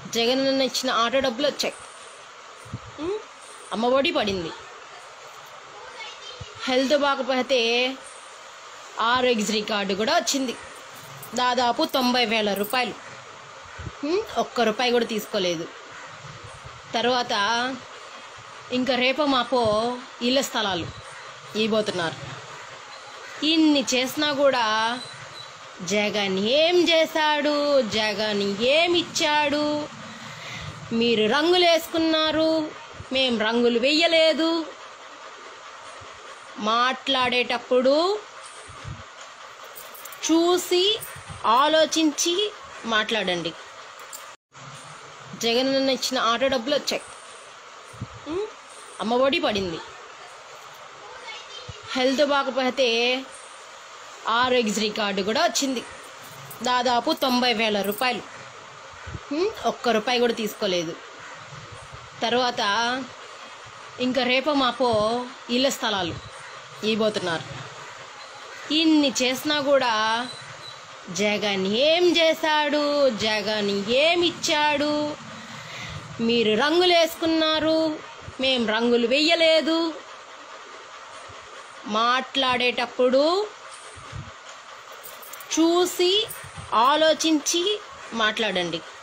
జగన్ అన్న ఇచ్చిన ఆటో డబ్బులు వచ్చాయి ఉం? అమ్మఒడి పడింది హెల్త్ బాగపోతే ఆరోగ్యశ్రీ కార్డు కూడా వచ్చింది దాదాపు తొంభై వేల రూపాయలు ఉం? ఒక్క రూపాయి కూడా తీసుకోలేదు తర్వాత ఇంకా రేపో మాపో ఇళ్ళ స్థలాలు ఇవ్వబోతున్నారు ఇన్ని చేసినా కూడా జగన్ ఏం చేశాడు జగన్ ఏం ఇచ్చాడు మీరు రంగులు వేసుకున్నారు మేం రంగులు వెయ్యలేదు మాట్లాడేటప్పుడు చూసి ఆలోచించి మాట్లాడండి జగన్ అన్న ఇచ్చిన ఆటో డబ్బులు వచ్చాయి ఉం? అమ్మఒడి పడింది హెల్త్ బాగపోతే ఆరోగ్యశ్రీ కార్డు కూడా వచ్చింది దాదాపు తొంభై వేల రూపాయలు ఉం? ఒక్క రూపాయి కూడా తీసుకోలేదు తర్వాత ఇంకా రేపో మాపో ఇళ్ళ స్థలాలు ఇవ్వబోతున్నారు ఇన్ని చేసినా కూడా జగన్ ఏం చేశాడు జగన్ ఏం ఇచ్చాడు మీరు రంగులు వేసుకున్నారు మేం రంగులు వెయ్యలేదు మాట్లాడేటప్పుడు చూసి ఆలోచించి మాట్లాడండి